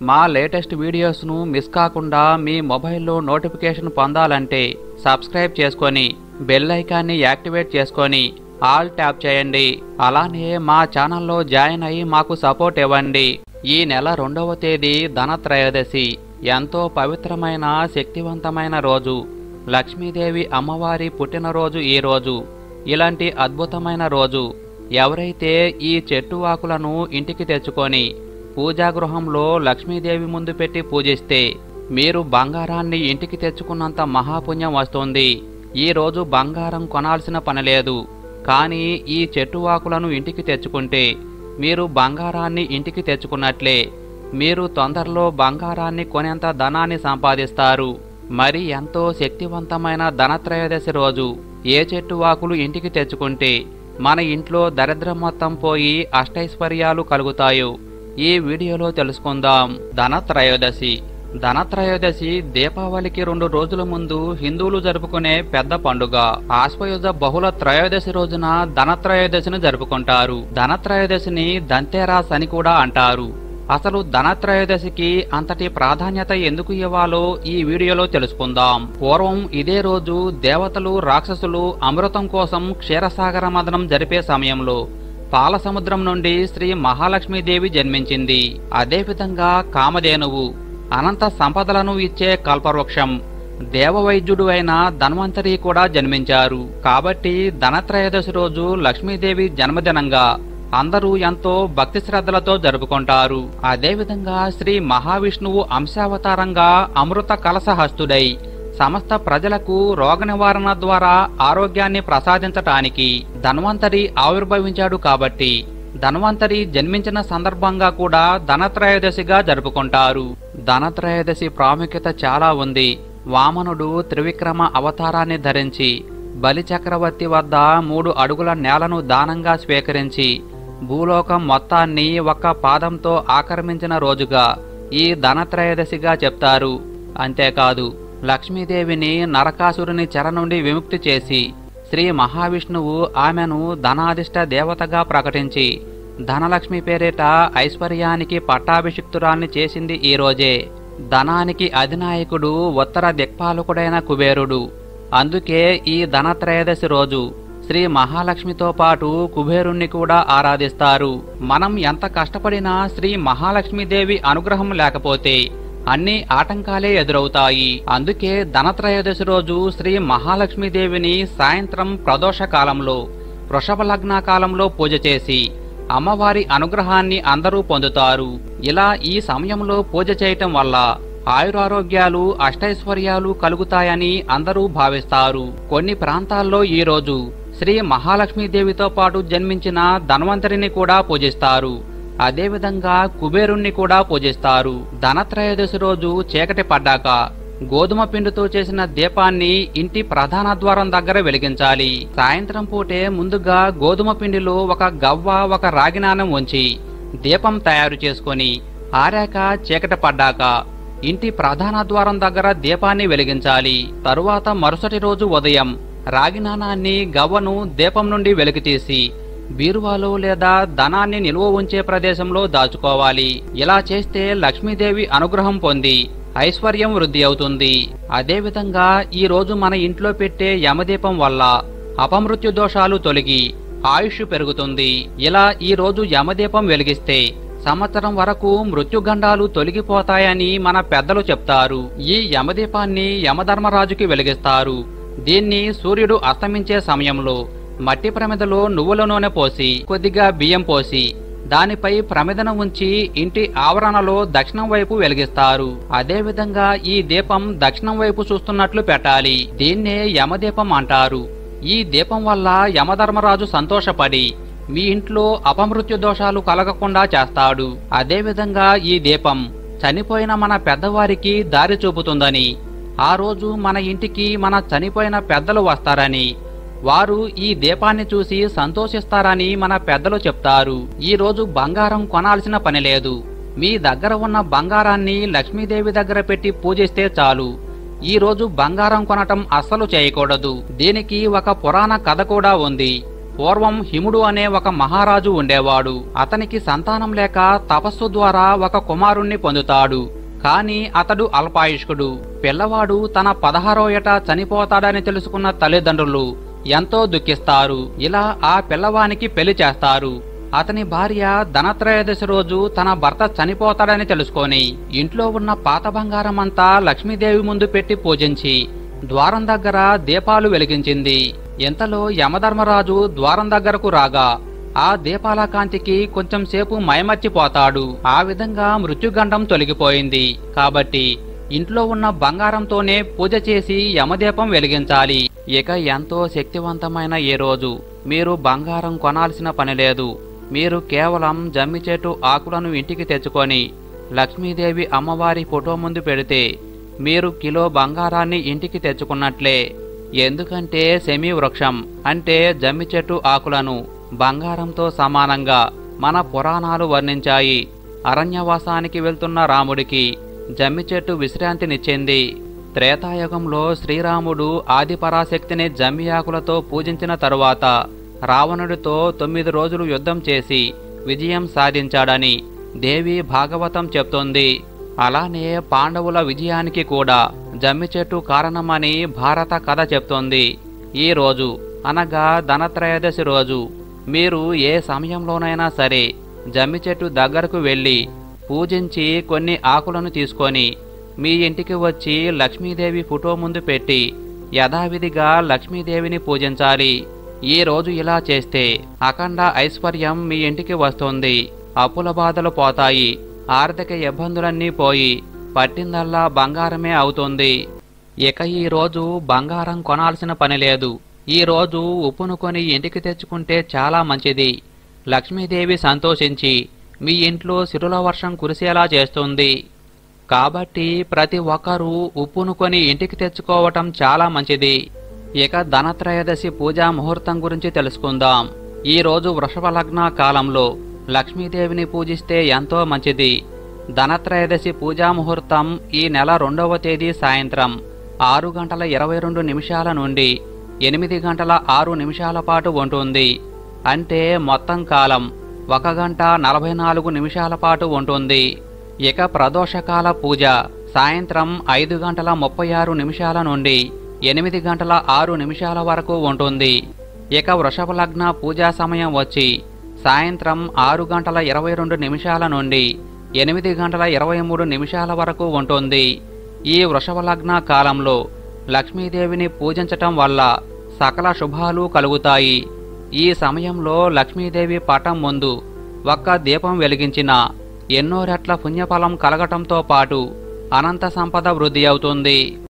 మా latest వీడియోస్ను miss కాకుండా మీ మొబైల్లో నోటిఫికేషన్ పొందాలంటే సబ్స్క్రైబ్ చేసుకొని బెల్ ఐకాన్ని యాక్టివేట్ చేసుకొని ఆల్ ట్యాప్ చేయండి అలానే మా ఛానల్లో జాయిన్ అయ్యి మాకు సపోర్ట్ ఇవ్వండి ఈ నెల రెండవ తేదీ ధనత్రయోదశి ఎంతో పవిత్రమైన శక్తివంతమైన రోజు లక్ష్మీదేవి అమ్మవారి పుట్టినరోజు ఈ రోజు ఇలాంటి అద్భుతమైన రోజు ఎవరైతే ఈ చెట్టు ఆకులను ఇంటికి తెచ్చుకొని పూజా గృహంలో లక్ష్మీదేవి ముందు పెట్టి పూజిస్తే మీరు బంగారాన్ని ఇంటికి తెచ్చుకున్నంత మహాపుణ్యం వస్తుంది ఈ రోజు బంగారం కొనాల్సిన పని లేదు కానీ ఈ చెట్టు ఆకులను ఇంటికి తెచ్చుకుంటే మీరు బంగారాన్ని ఇంటికి తెచ్చుకున్నట్లే మీరు తొందరలో బంగారాన్ని కొనేంత ధనాన్ని సంపాదిస్తారు మరి ఎంతో శక్తివంతమైన ధనత్రయోదశి రోజు ఏ చెట్టు ఆకులు ఇంటికి తెచ్చుకుంటే మన ఇంట్లో దరిద్రం మొత్తం పోయి అష్టైశ్వర్యాలు కలుగుతాయో ఈ వీడియోలో తెలుసుకుందాం ధనత్రయోదశి ధనత్రయోదశి దీపావళికి రెండు రోజుల ముందు హిందువులు జరుపుకునే పెద్ద పండుగ ఆశ్వయుజ బహుళ త్రయోదశి రోజున ధనత్రయోదశిని జరుపుకుంటారు ధనత్రయోదశిని దంతేరాస్ అని కూడా అంటారు అసలు ధనత్రయోదశికి అంతటి ప్రాధాన్యత ఎందుకు ఇవ్వాలో ఈ వీడియోలో తెలుసుకుందాం పూర్వం ఇదే రోజు దేవతలు రాక్షసులు అమృతం కోసం క్షీరసాగర మదనం జరిపే సమయంలో పాల సముద్రం నుండి శ్రీ మహాలక్ష్మీదేవి జన్మించింది అదేవిధంగా కామధేనువు అనంత సంపదలను ఇచ్చే కల్పవృక్షం దేవవైద్యుడు అయిన ధన్వంతరి కూడా జన్మించారు కాబట్టి ధనత్రయోదశి రోజు లక్ష్మీదేవి జన్మదినంగా అందరూ ఎంతో భక్తి శ్రద్ధలతో జరుపుకుంటారు అదేవిధంగా శ్రీ మహావిష్ణువు అంశావతారంగా అమృత కలసహస్తుడై సమస్త ప్రజలకు రోగ నివారణ ద్వారా ఆరోగ్యాన్ని ప్రసాదించటానికి ధన్వంతరి ఆవిర్భవించాడు కాబట్టి ధన్వంతరి జన్మించిన సందర్భంగా కూడా ధనత్రయోదశిగా జరుపుకుంటారు ధనత్రయోదశి ప్రాముఖ్యత చాలా ఉంది వామనుడు త్రివిక్రమ అవతారాన్ని ధరించి బలి చక్రవర్తి వద్ద మూడు అడుగుల నేలను దానంగా స్వీకరించి భూలోకం మొత్తాన్ని ఒక్క పాదంతో ఆక్రమించిన రోజుగా ఈ ధనత్రయోదశిగా చెప్తారు అంతేకాదు లక్ష్మీదేవిని నరకాసురుని చెర నుండి విముక్తి చేసి శ్రీ మహావిష్ణువు ఆమెను ధనాదిష్ట దేవతగా ప్రకటించి ధనలక్ష్మి పేరిట ఐశ్వర్యానికి పట్టాభిషిక్తురాల్ని చేసింది ఈ రోజే ధనానికి అధినాయకుడు ఉత్తర దిక్పాలకుడైన కుబేరుడు అందుకే ఈ ధనత్రయోదశి రోజు శ్రీ మహాలక్ష్మితో పాటు కుబేరుణ్ణి కూడా ఆరాధిస్తారు మనం ఎంత కష్టపడినా శ్రీ మహాలక్ష్మీదేవి అనుగ్రహం లేకపోతే అన్ని ఆటంకాలే ఎదురవుతాయి అందుకే ధనత్రయోదశి రోజు శ్రీ మహాలక్ష్మీదేవిని సాయంత్రం ప్రదోష కాలంలో వృషభ లగ్న కాలంలో పూజ చేసి అమ్మవారి అనుగ్రహాన్ని అందరూ పొందుతారు ఇలా ఈ సమయంలో పూజ చేయటం వల్ల ఆయురారోగ్యాలు అష్టైశ్వర్యాలు కలుగుతాయని అందరూ భావిస్తారు కొన్ని ప్రాంతాల్లో ఈ రోజు శ్రీ మహాలక్ష్మీదేవితో పాటు జన్మించిన ధన్వంతరిని కూడా పూజిస్తారు అదేవిధంగా కుబేరుణ్ణి కూడా పూజిస్తారు ధనత్రయోదశి రోజు చీకటి పడ్డాక గోధుమ పిండితో చేసిన దీపాన్ని ఇంటి ప్రధాన ద్వారం దగ్గర వెలిగించాలి సాయంత్రం పూటే ముందుగా గోధుమ పిండిలో ఒక గవ్వ ఒక రాగి నాణెం ఉంచి దీపం తయారు చేసుకొని ఆరాక చీకటి పడ్డాక ఇంటి ప్రధాన ద్వారం దగ్గర దీపాన్ని వెలిగించాలి తరువాత మరుసటి రోజు ఉదయం రాగి నాణాన్ని గవ్వను దీపం నుండి వెలికితీసి బీరువాలో లేదా ధనాన్ని నిల్వ ఉంచే ప్రదేశంలో దాచుకోవాలి ఇలా చేస్తే లక్ష్మీదేవి అనుగ్రహం పొంది ఐశ్వర్యం వృద్ధి అవుతుంది అదేవిధంగా ఈ రోజు మన ఇంట్లో పెట్టే యమదీపం వల్ల అపమృత్యు దోషాలు తొలగి ఆయుష్ పెరుగుతుంది ఇలా ఈ రోజు యమదీపం వెలిగిస్తే సంవత్సరం వరకు మృత్యుగండాలు తొలగిపోతాయని మన పెద్దలు చెప్తారు ఈ యమదీపాన్ని యమధర్మరాజుకి వెలిగిస్తారు దీన్ని సూర్యుడు అస్తమించే సమయంలో మట్టి ప్రమిదలో నువ్వుల నూనె పోసి కొద్దిగా బియ్యం పోసి దానిపై ప్రమిదను ఉంచి ఇంటి ఆవరణలో దక్షిణం వైపు వెలిగిస్తారు అదేవిధంగా ఈ దీపం దక్షిణం వైపు చూస్తున్నట్లు పెట్టాలి దీన్నే యమదీపం అంటారు ఈ దీపం వల్ల యమధర్మరాజు సంతోషపడి మీ ఇంట్లో అపమృత్యు దోషాలు కలగకుండా చేస్తాడు అదేవిధంగా ఈ దీపం చనిపోయిన మన పెద్దవారికి దారి చూపుతుందని ఆ రోజు మన ఇంటికి మన చనిపోయిన పెద్దలు వస్తారని వారు ఈ దీపాన్ని చూసి సంతోషిస్తారని మన పెద్దలు చెప్తారు ఈ రోజు బంగారం కొనాల్సిన పని లేదు మీ దగ్గర ఉన్న బంగారాన్ని లక్ష్మీదేవి దగ్గర పెట్టి పూజిస్తే చాలు ఈ రోజు బంగారం కొనటం అస్సలు చేయకూడదు దీనికి ఒక పురాణ కథ కూడా ఉంది పూర్వం హిముడు అనే ఒక మహారాజు ఉండేవాడు అతనికి సంతానం లేక తపస్సు ద్వారా ఒక కుమారుణ్ణి పొందుతాడు కాని అతడు అల్పాయుష్కుడు పిల్లవాడు తన పదహారో ఏట చనిపోతాడని తెలుసుకున్న తల్లిదండ్రులు ఎంతో దుఃఖిస్తారు ఇలా ఆ పిల్లవానికి పెళ్లి చేస్తారు అతని భార్య ధనత్రయోదశి రోజు తన భర్త చనిపోతాడని తెలుసుకొని ఇంట్లో ఉన్న పాత బంగారం అంతా లక్ష్మీదేవి ముందు పెట్టి పూజించి ద్వారం దగ్గర దీపాలు వెలిగించింది ఇంతలో యమధర్మరాజు ద్వారం దగ్గరకు రాగా ఆ దీపాల కాంతికి కొంచెం సేపు మైమర్చిపోతాడు ఆ విధంగా మృత్యుగండం తొలగిపోయింది కాబట్టి ఇంట్లో ఉన్న బంగారంతోనే పూజ చేసి యమదీపం వెలిగించాలి ఇక ఎంతో శక్తివంతమైన ఏ రోజు మీరు బంగారం కొనాల్సిన పని లేదు మీరు కేవలం జమ్మి చెట్టు ఆకులను ఇంటికి తెచ్చుకొని లక్ష్మీదేవి అమ్మవారి ఫోటో ముందు పెడితే మీరు కిలో బంగారాన్ని ఇంటికి తెచ్చుకున్నట్లే ఎందుకంటే సెమీ వృక్షం అంటే జమ్మి చెట్టు ఆకులను బంగారంతో సమానంగా మన పురాణాలు వర్ణించాయి అరణ్యవాసానికి వెళ్తున్న రాముడికి జమ్మి చెట్టు విశ్రాంతినిచ్చింది త్రేతాయుగంలో శ్రీరాముడు ఆదిపరాశక్తిని జమ్మి ఆకులతో పూజించిన తరువాత రావణుడితో తొమ్మిది రోజులు యుద్ధం చేసి విజయం సాధించాడని దేవి భాగవతం చెప్తోంది అలానే పాండవుల విజయానికి కూడా జమ్మి చెట్టు కారణమని భారత కథ చెప్తోంది ఈ రోజు అనగా ధనత్రయోదశి రోజు మీరు ఏ సమయంలోనైనా సరే జమ్మి చెట్టు దగ్గరకు వెళ్ళి పూజించి కొన్ని ఆకులను తీసుకొని మీ ఇంటికి వచ్చి లక్ష్మీదేవి ఫోటో ముందు పెట్టి యథావిధిగా లక్ష్మీదేవిని పూజించాలి ఈ రోజు ఇలా చేస్తే అఖండ ఐశ్వర్యం మీ ఇంటికి వస్తుంది అప్పుల బాధలు పోతాయి ఆర్థిక ఇబ్బందులన్నీ పోయి పట్టిందల్లా బంగారమే అవుతుంది ఇక ఈ రోజు బంగారం కొనాల్సిన పని లేదు ఈ రోజు ఉప్పును కొని ఇంటికి తెచ్చుకుంటే చాలా మంచిది లక్ష్మీదేవి సంతోషించి మీ ఇంట్లో సిరుల వర్షం కురిసేలా చేస్తుంది కాబట్టి ప్రతి ఒక్కరూ ఉప్పును కొని ఇంటికి తెచ్చుకోవటం చాలా మంచిది ఇక ధనత్రయోదశి పూజా ముహూర్తం గురించి తెలుసుకుందాం ఈ రోజు వృషభ లగ్న కాలంలో లక్ష్మీదేవిని పూజిస్తే ఎంతో మంచిది ధనత్రయోదశి పూజా ముహూర్తం ఈ నెల రెండవ తేదీ సాయంత్రం ఆరు గంటల ఇరవై రెండు నిమిషాల నుండి ఎనిమిది గంటల ఆరు నిమిషాల పాటు ఉంటుంది అంటే మొత్తం కాలం ఒక గంట నలభై నాలుగు నిమిషాల పాటు ఉంటుంది ఇక ప్రదోషకాల పూజ సాయంత్రం ఐదు గంటల ముప్పై ఆరు నిమిషాల నుండి ఎనిమిది గంటల ఆరు నిమిషాల వరకు ఉంటుంది ఇక వృషభ లగ్న పూజా సమయం వచ్చి సాయంత్రం ఆరు గంటల ఇరవై రెండు నిమిషాల నుండి ఎనిమిది గంటల ఇరవై మూడు నిమిషాల వరకు ఉంటుంది ఈ వృషభ లగ్న కాలంలో లక్ష్మీదేవిని పూజించటం వల్ల సకల శుభాలు కలుగుతాయి ఈ సమయంలో లక్ష్మీదేవి పటం ముందు ఒక్క దీపం వెలిగించిన ఎన్నో రెట్ల పుణ్యఫలం కలగటంతో పాటు అనంత సంపద వృద్ధి అవుతుంది